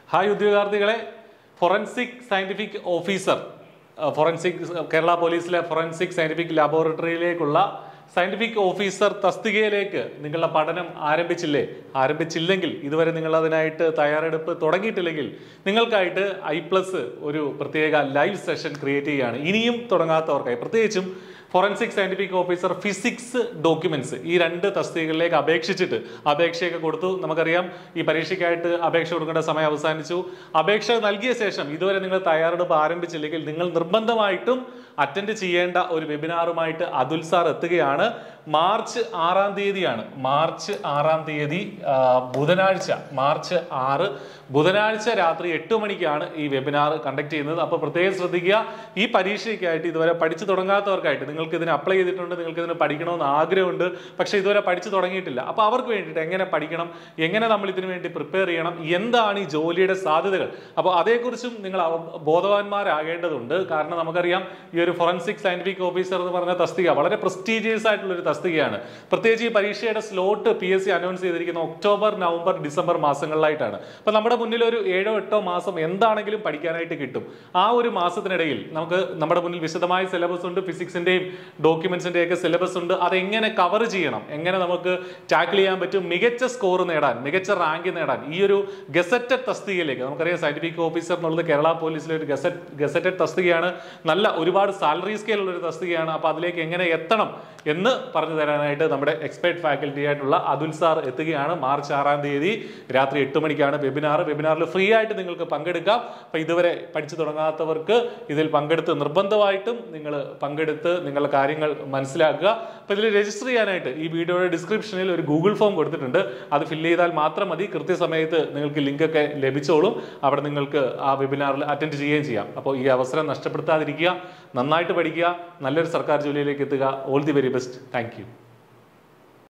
hi ഉദ്യോഗാർത്ഥികളെ forensic scientific officer forensic Kerala പോലീസിലെ forensic scientific ലാബോറട്ടറിയിലേക്കുള്ള സയന്റിഫിക് ഓഫീസർ തസ്തികയിലേക്ക് നിങ്ങളുടെ പഠനം ആരംഭിച്ചില്ലേ ആരംഭിച്ചില്ലെങ്കിൽ ഇതുവരെ നിങ്ങൾ അതിനായിട്ട് തയ്യാറെടുപ്പ് തുടങ്ങിയിട്ടില്ലെങ്കിൽ നിങ്ങൾക്കായിട്ട് ഐ പ്ലസ് ഒരു പ്രത്യേക ലൈവ് സെഷൻ ക്രിയേറ്റ് ചെയ്യുകയാണ് ഇനിയും തുടങ്ങാത്തവർക്കായി പ്രത്യേകിച്ചും forensic scientific officer physics documents ഈ രണ്ട് തസ്തികകളിലേക്ക് അപേക്ഷിച്ചിട്ട് അപേക്ഷയൊക്കെ കൊടുത്തു നമുക്കറിയാം ഈ പരീക്ഷയ്ക്കായിട്ട് അപേക്ഷ കൊടുക്കേണ്ട സമയം അവസാനിച്ചു അപേക്ഷ നൽകിയ ശേഷം ഇതുവരെ നിങ്ങൾ തയ്യാറെടുപ്പ് ആരംഭിച്ചില്ലെങ്കിൽ നിങ്ങൾ നിർബന്ധമായിട്ടും അറ്റൻഡ് ചെയ്യേണ്ട ഒരു വെബിനാറുമായിട്ട് അതുൽ സാർ എത്തുകയാണ് മാർച്ച് ആറാം തീയതിയാണ് മാർച്ച് ആറാം തീയതി ആ, ബുധനാഴ്ച മാർച്ച് ആറ് ബുധനാഴ്ച രാത്രി എട്ട് മണിക്കാണ് ഈ വെബിനാർ കണ്ടക്ട് ചെയ്യുന്നത് അപ്പോൾ പ്രത്യേകം ശ്രദ്ധിക്കുക ഈ പരീക്ഷയ്ക്കായിട്ട് ഇതുവരെ പഠിച്ചു തുടങ്ങാത്തവർക്കായിട്ട് നിങ്ങൾക്ക് ഇതിന് അപ്ലൈ ചെയ്തിട്ടുണ്ട് നിങ്ങൾക്ക് ഇതിന് പഠിക്കണമെന്ന് ആഗ്രഹമുണ്ട് പക്ഷേ ഇതുവരെ പഠിച്ചു തുടങ്ങിയിട്ടില്ല അപ്പോൾ അവർക്ക് വേണ്ടിയിട്ട് എങ്ങനെ പഠിക്കണം എങ്ങനെ നമ്മൾ ഇതിനു വേണ്ടി പ്രിപ്പയർ ചെയ്യണം എന്താണ് ഈ ജോലിയുടെ സാധ്യതകൾ അപ്പോൾ അതേക്കുറിച്ചും നിങ്ങൾ അവ- ബോധവാന്മാരാകേണ്ടതുണ്ട് കാരണം നമുക്കറിയാം ഈ ഒരു ഫോറൻസിക് സയന്റിഫിക് ഓഫീസർ എന്ന് പറഞ്ഞ തസ്തിക വളരെ പ്രസ്റ്റീജിയസ് ആയിട്ടുള്ള ഒരു തസ്തികയാണ് പ്രത്യേകിച്ച് ഈ പരീക്ഷയുടെ slot P S C announce ചെയ്തിരിക്കുന്ന ഒക്ടോബർ നവംബർ ഡിസംബർ മാസങ്ങളിലായിട്ടാണ് അപ്പൊ നമ്മുടെ മുന്നിൽ ഒരു ഏഴോ എട്ടോ മാസം എന്താണെങ്കിലും പഠിക്കാനായിട്ട് കിട്ടും ആ ഒരു മാസത്തിനിടയിൽ നമുക്ക് നമ്മുടെ മുന്നിൽ വിശദമായ സിലബസ് ഉണ്ട് ഫിസിക്സിന്റെയും ഡോക്യുമെന്റ്സിന്റെ ഒക്കെ സിലബസ് ഉണ്ട് അതെങ്ങനെ കവർ ചെയ്യണം എങ്ങനെ നമുക്ക് ടാക്കിൾ ചെയ്യാൻ പറ്റും മികച്ച സ്കോർ നേടാൻ മികച്ച റാങ്ക് നേടാൻ ഈ ഒരു ഗസറ്റഡ് തസ്തികയിലേക്ക് നമുക്കറിയാം സയന്റിഫിക് ഓഫീസർ എന്നുള്ളത് കേരള പോലീസിലെ ഒരു ഗസറ്റ് ഗസറ്റഡ് തസ്തികയാണ് നല്ല ഒരുപാട് സാലറി സ്കെയിൽ ഉള്ള ഒരു തസ്തികയാണ് അപ്പൊ അതിലേക്ക് എങ്ങനെ എത്തണം എന്ന് പറഞ്ഞു തരാനായിട്ട് നമ്മുടെ എക്സ്പേർട്ട് ഫാക്കൽറ്റി ആയിട്ടുള്ള അതുൽ സാർ എത്തുകയാണ് മാർച്ച് ആറാം തീയതി രാത്രി എട്ട് മണിക്കാണ് വെബിനാർ വെബിനാറിൽ ഫ്രീ ആയിട്ട് നിങ്ങൾക്ക് പങ്കെടുക്കാം അപ്പൊ ഇതുവരെ പഠിച്ചു തുടങ്ങാത്തവർക്ക് ഇതിൽ പങ്കെടുത്ത് നിർബന്ധമായിട്ടും നിങ്ങൾ പങ്കെടുത്ത് നിങ്ങളുടെ കാര്യങ്ങൾ മനസ്സിലാക്കുക അപ്പൊ ഇതിൽ രജിസ്റ്റർ ചെയ്യാനായിട്ട് ഈ വീഡിയോയുടെ ഡിസ്ക്രിപ്ഷനിൽ ഒരു ഗൂഗിൾ ഫോം കൊടുത്തിട്ടുണ്ട് അത് ഫില്ല് ചെയ്താൽ മാത്രം മതി കൃത്യസമയത്ത് നിങ്ങൾക്ക് ലിങ്ക് ഒക്കെ ലഭിച്ചോളും അവിടെ നിങ്ങൾക്ക് ആ വെബിനാറിൽ അറ്റൻഡ് ചെയ്യുകയും ചെയ്യാം അപ്പോൾ ഈ അവസരം നഷ്ടപ്പെടുത്താതിരിക്കുക നന്നായിട്ട് പഠിക്കുക നല്ലൊരു സർക്കാർ ജോലിയിലേക്ക് എത്തുക all the very best thank U